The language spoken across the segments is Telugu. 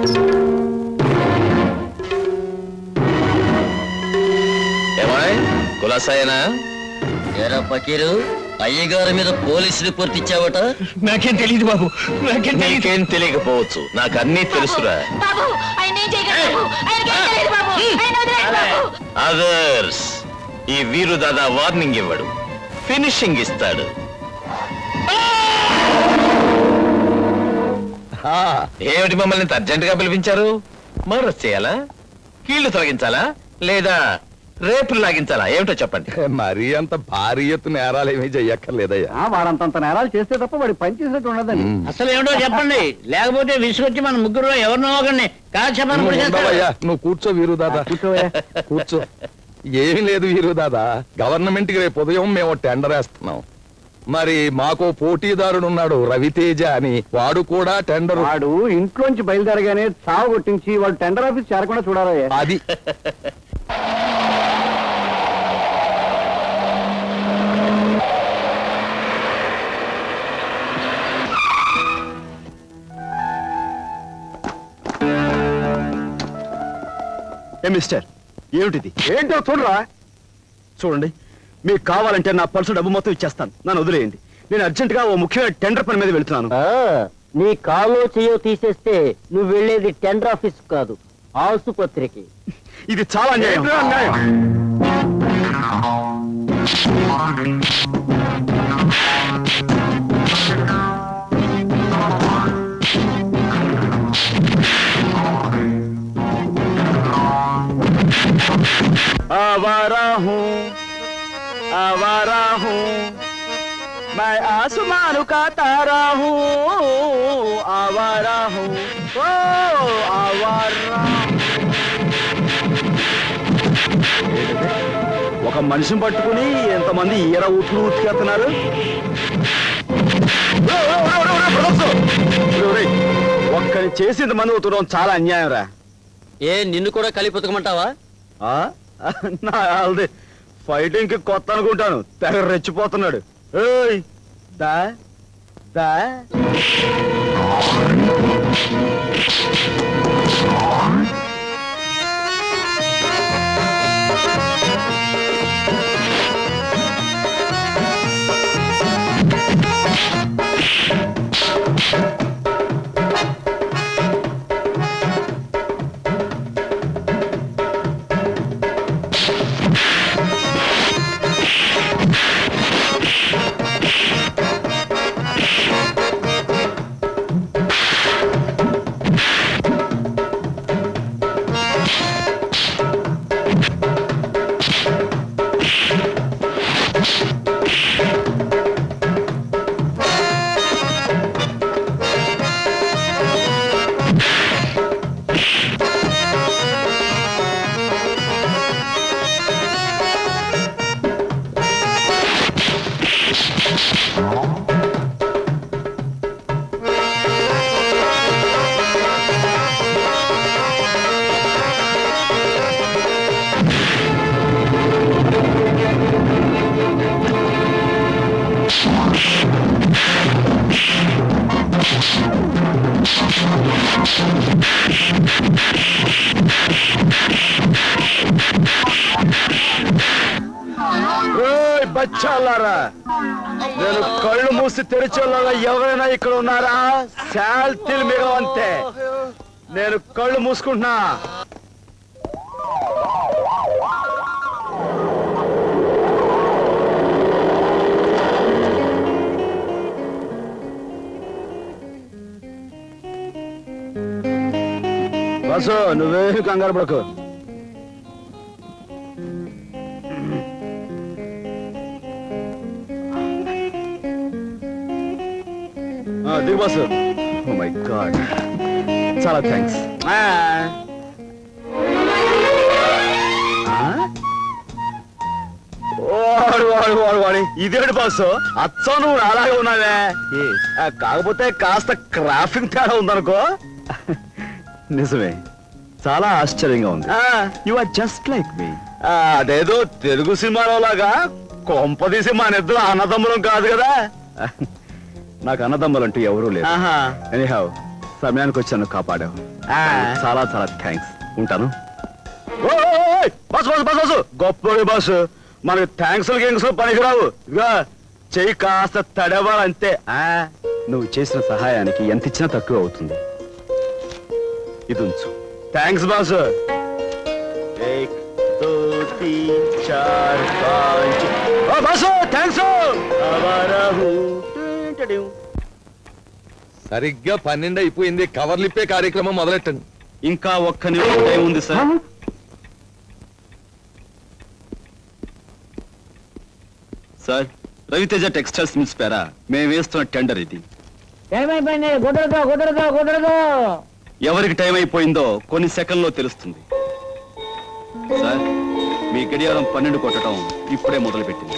ఏమాయ్ కులాసాయనా ఎరా పకీరు అయ్యగారి మీద పోలీస్ రిపోర్ట్ ఇచ్చావట నాకేం తెలియదు బాబు నాకేం తెలియదు నీకేం తెలియకపోవచ్చు నాకు అన్నీ తెలుసురా బాబు ఆయన ఏం చేయగలరు బాబు ఆయనకేం తెలియదు బాబు ఆయన వదిలేయండి బాబు అదర్స్ ఈ వీరు దాదా వార్నింగ్ ఇవ్వడు ఫినిషింగ్ ఇస్తాడు ఏమిటి మమ్మల్ని ఇంత అర్జెంట్ గా పిలిపించారు మర్డర్ చేయాలా కీళ్లు తొలగించాలా లేదా రేపులు లాగించాలా ఏమిటో చెప్పండి మరీ అంత భారీ ఎత్తు నేరాలు ఏమీ చెయ్యక్కర్లేదయ్యా వాడంతంత నేరాలు చేస్తే తప్ప వాడి పని చేసినట్టు ఉండదండి అసలు ఏమిటో చెప్పండి లేకపోతే విసుగొచ్చి మన ముగ్గురు ఎవరినో ఒకరిని కాల్చమని నువ్వు కూడా చేస్తారు. ఉండవయ్యా నువ్వు కూర్చో వీరు దాదా కూర్చోవయ్యా. కూర్చో ఏమీ లేదు వీరు దాదా గవర్నమెంట్ కి రేపు ఉదయం మేము టెండర్ వేస్తున్నాం మరి మాకు పోటీదారుడు ఉన్నాడు రవితేజ అని వాడు కూడా టెండర్ వాడు ఇంట్లోంచి బయలుదేరగానే చావు కొట్టించి వాడు టెండర్ ఆఫీస్ చేరకుండా చూడాలయ్యా అది ఏ మిస్టర్ ఏమిటిది ఏంటో చూడరా చూడండి మీకు కావాలంటే నా పర్సు డబ్బు మొత్తం ఇచ్చేస్తాను నన్ను వదిలేయండి నేను అర్జెంట్ గా ఓ ముఖ్యమైన టెండర్ పని మీద వెళ్తున్నాను నీ కాలో చేయో తీసేస్తే నువ్వు వెళ్ళేది టెండర్ ఆఫీస్ కాదు ఆసుపత్రికి ఇది చాలా అన్యాయం ఏంట్రా అన్యాయం? आवारा हूँ आवारा हूँ मैं आसमान का तारा हूँ आवारा हूँ ओ आवारा ఒక మనిషిని పట్టుకుని ఎంతమంది ఈర ఊట్లు ఉతికేస్తున్నారు ఒక్కని చేసి ఇంతమంది ఉతకడం చాలా అన్యాయం రా ఏ నిన్ను కూడా కలిపి ఉతకమంటావా ఆ? నా ఆల్ది ఫైటింగ్ కి కొత్త అనుకుంటాను తెగ రెచ్చిపోతున్నాడు ఏయ్ దా దా ఏయ్ బచ్చాలారా నేను కళ్ళు మూసి తెరిచేలాగా ఎవరైనా ఇక్కడ ఉన్నారా శాల్తీలు మిగవంతే నేను కళ్ళు మూసుకుంటున్నా బస్సు నువ్వేమి కంగారు పడకు ఆ, దిగు బస్సు ఓ మై గాడ్ చాలా థ్యాంక్స్ వాడు వాడు వాడు వాడి ఇదేంటి బస్సు అచ్చం నువ్వు అలాగే ఉన్నావే ఆ, కాకపోతే కాస్త క్రాఫింగ్ తేడా ఉందనుకో నిజమే చాలా ఆశ్చర్యంగా ఉంది you are just like me అదేదో తెలుగు సినిమాలో లాగా కొంపదీసి మన ఇద్దరు అన్నదమ్ములం కాదు కదా నాకు అన్నదమ్ములంటూ ఎవరూ లేరు ఎనీహావ్ సమయానికి వచ్చాను కాపాడావు చాలా చాలా థ్యాంక్స్ ఉంటాను ఓయ్, బస్ బస్ బస్ బస్ గొప్ప బస్ మనకి థ్యాంక్స్ గింగ్స్ పనికిరావు ఇదిగా చెయ్యి కాస్త తడవాలంతే ఆ, నువ్వు చేసిన సహాయానికి ఎంత ఇచ్చినా తక్కువ అవుతుంది ఇది ఉంచు థ్యాంక్స్ బాస్ ఏక్ దో తీన్ చార్ పాంచ్ ఓ బాసు థ్యాంక్స్ అవరహు టిన్ టిడిం. సరిగ్గా పన్నెండు అయిపోయింది కవర్లిప్పే కార్యక్రమం మొదలెట్టండి ఇంకా ఒక్క నిమిషం టైం ఉంది sir sir Raviteja textiles mills పేర మేము వేస్తున్న టెండర్ ఇది ఏమైపోయింది కుదరదు కుదరదు కుదరదు ఎవరికి టైం అయిపోయిందో కొన్ని సెకండ్లో తెలుస్తుంది సార్ మీ గడియారం పన్నెండు కొట్టడం ఇప్పుడే మొదలుపెట్టింది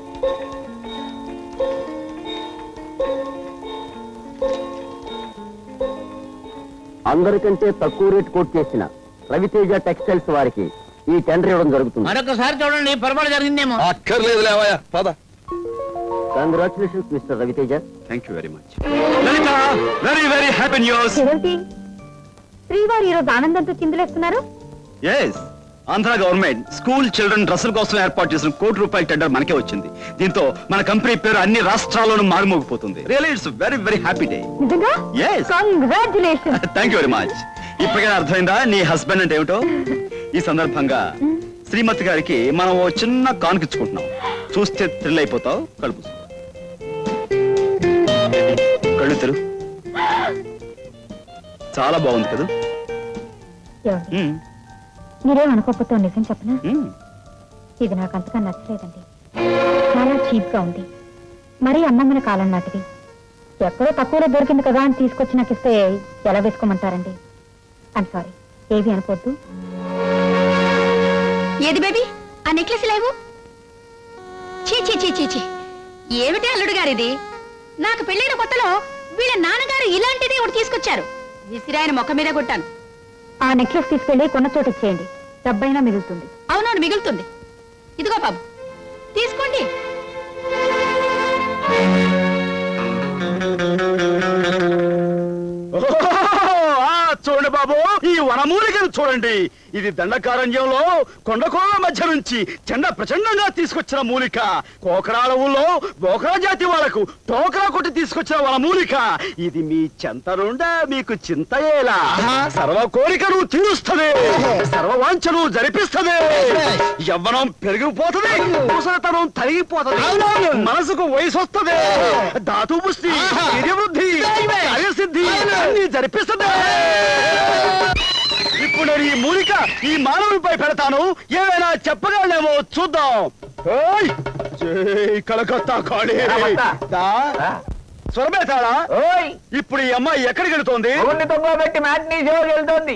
అందరికంటే తక్కువ రేట్ కోట్ చేసిన రవితేజ టెక్స్టైల్స్ వారికి ఈ టెండర్ ఇవ్వడం జరుగుతుంది మరొకసారి చూడండి పొరపాటు జరిగిందేమో అక్కర్లేదు లేవయ్యా పద congratulations mister Raviteja thank you very much Lalitha very very happy news ఏమిటి శ్రీవారు ఈరోజు ఆనందంతో చిందులేస్తున్నారు yes Andhra government school children డ్రెస్సుల కోసం ఏర్పాటు చేసిన కోటి రూపాయల టెండర్ మనకే వచ్చింది దీంతో మన కంపెనీ పేరు అన్ని రాష్ట్రాల్లోనూ మారుమోగిపోతుంది really it's very very happy day నిజంగా Yes. Congratulation thank you very much ఇప్పటికైనా అర్థమైందా నీ హస్బెండ్ అంటే ఏమిటో ఈ సందర్భంగా శ్రీమతి గారికి మనం ఓ చిన్న కానుకిచ్చుకుంటున్నాం చూస్తే థ్రిల్ అయిపోతావు కడుపు కళ్ళు తెరు చాలా బాగుంది కదా మ్మ్. మీరేం అనుకోకపోతే నిజం చెప్పనా మ్మ్. ఇది నాకు అంతగా నచ్చలేదండి చాలా చీప్ గా ఉంది మరీ అమ్మమ్మన కాలం నాటిది ఎక్కడో తక్కువలో దొరికింది కదా అని తీసుకొచ్చి నాకు ఇస్తే ఎలా వేసుకోమంటారండి ఐమ్ సారీ ఏవి అనుకోవద్దు ఏది బేబీ ఆ నెక్లెస్ లేవు చీ చీ చీ చీ చీ ఏమిటి అల్లుడు గారిది నాకు పెళ్ళైన కొత్తలో వీళ్ళ నాన్నగారు ఇలాంటిదే ఒకటి తీసుకొచ్చారు విసిరాయన మొక్క మీద కొట్టాను ఆ నెక్లెస్ తీసుకెళ్లి కొన్న చోట ఇచ్చేయండి డబ్బైనా మిగులుతుంది అవునవును మిగులుతుంది ఇదిగో బాబు తీసుకోండి ఓహో! ఆ, చూడండి బాబు ఈ వనమూలికను చూడండి ఇది దండకారణ్యంలో కొండకోల మధ్య నుంచి చెండ ప్రచండంగా తీసుకొచ్చిన మూలిక కోకరాల ఊళ్ళో బోకరా జాతి వాళ్లకు టోకరా కొట్టి తీసుకొచ్చిన వనమూలిక ఇది మీ చెంతనుండా మీకు చింతయేలా సర్వ కోరికను తీరుస్తుంది సర్వ వాంఛను జరిపిస్తుంది యవ్వనం పెరిగిపోతుంది ముసలితనం తరిగిపోతుంది మనసుకు వయసు వస్తుంది ధాతు పుష్టి వృద్ధి కార్యసిద్ధి అన్ని జరిపిస్తుంది ఇప్పుడు నేను ఈ మూలిక ఈ మానవునిపై పెడతాను ఏమైనా చెప్పగలనేమో చూద్దాం ఓయ్! జై కలకత్తా కాళీ దా. స్వరమేతాడా ఇప్పుడు ఈ అమ్మాయి ఎక్కడికి వెళుతోంది పెట్టి మ్యాట్నీ షోకి వెళ్తోంది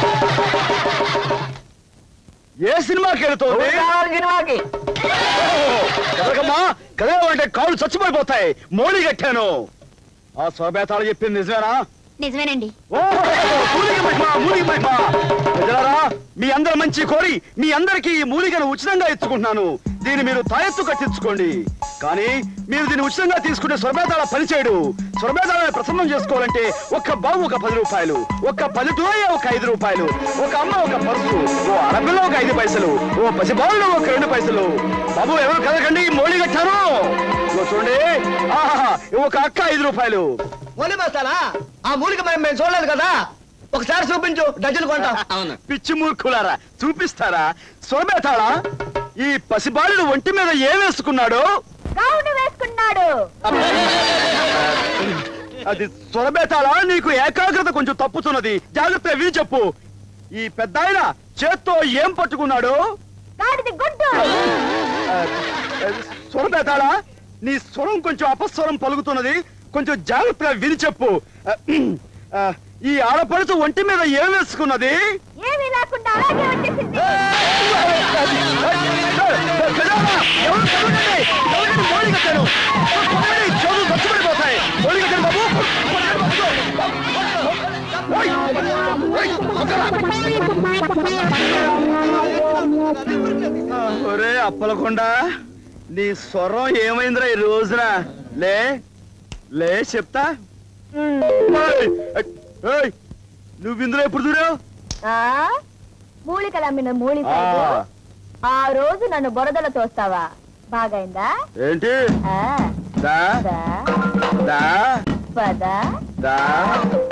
ఏ సినిమాకి వెళుతోంది సినిమాకి కదకమ్మా కదలమంటే కాళ్ళు చచ్చిపోయిపోతాయి మోడీ కట్టాను ఆ స్వరమేతాడు చెప్పింది నిజమేనా నిజమేనండి ఓహో! మూలిక మహిమ, మూలిక మహిమ. ప్రజలారా, మీ అందరి మంచి కోరి మీ అందరికీ ఈ మూలికను ఉచితంగా ఇచ్చుకుంటున్నాను దీన్ని మీరు తాయెత్తు కట్టించుకోండి కానీ మీరు దీన్ని ఉచితంగా తీసుకుంటే స్వర్మేతాల పనిచేయడు స్వర్మేతాలను ప్రసన్నం చేసుకోవాలంటే ఒక్క బాబు ఒక పది రూపాయలు ఒక్క పల్లెటూరయ్య ఒక ఐదు రూపాయలు ఒక అమ్మ ఒక పరుసు ఓ అరబిల్ల ఒక ఐదు పైసలు ఓ పసిబాలు ఒక రెండు పైసలు బాబు ఎవరు కదకండి మోళీ కట్టారు ఇదిగో చూడండి ఆహా ఒక అక్క ఐదు రూపాయలు మొలి మస్తానా ఆ మూలిక మనం మేము చూడలేదు కదా ఒకసారి చూపించు డజన్ కొంటాం అవును పిచ్చి మూర్ఖులారా చూపిస్తారా స్వరమేతాళా ఈ పసిబాలుడు ఒంటి మీద ఏం వేసుకున్నాడు గౌను వేసుకున్నాడు అది స్వరమేతాళా నీకు ఏకాగ్రత కొంచెం తప్పుతున్నది జాగ్రత్తగా విని చెప్పు ఈ పెద్ద ఆయన చేత్తో ఏం పట్టుకున్నాడు గాడిది గుడ్డు స్వరమేతాళా నీ స్వరం కొంచెం అపస్వరం పలుకుతున్నది కొంచెం జాగ్రత్తగా విని చెప్పు ఆ, ఈ ఆడపడుచు ఒంటి మీద ఏం వేసుకున్నది ఏమీ లేకుండా అలాగే వచ్చేసింది ఒరే అప్పలకొండ నీ స్వరం ఏమైందిరా ఈ రోజున లే లే చెప్తా ఏయ్, ఏయ్, నువ్వు ఇందులో ఎప్పుడు దూరావు మూలికలు అమ్మిన మూలి ఆ, ఆ రోజు నన్ను బురదలో తోస్తావా బాగైందా ఏంటి ఆ, దా దా, దా పద దా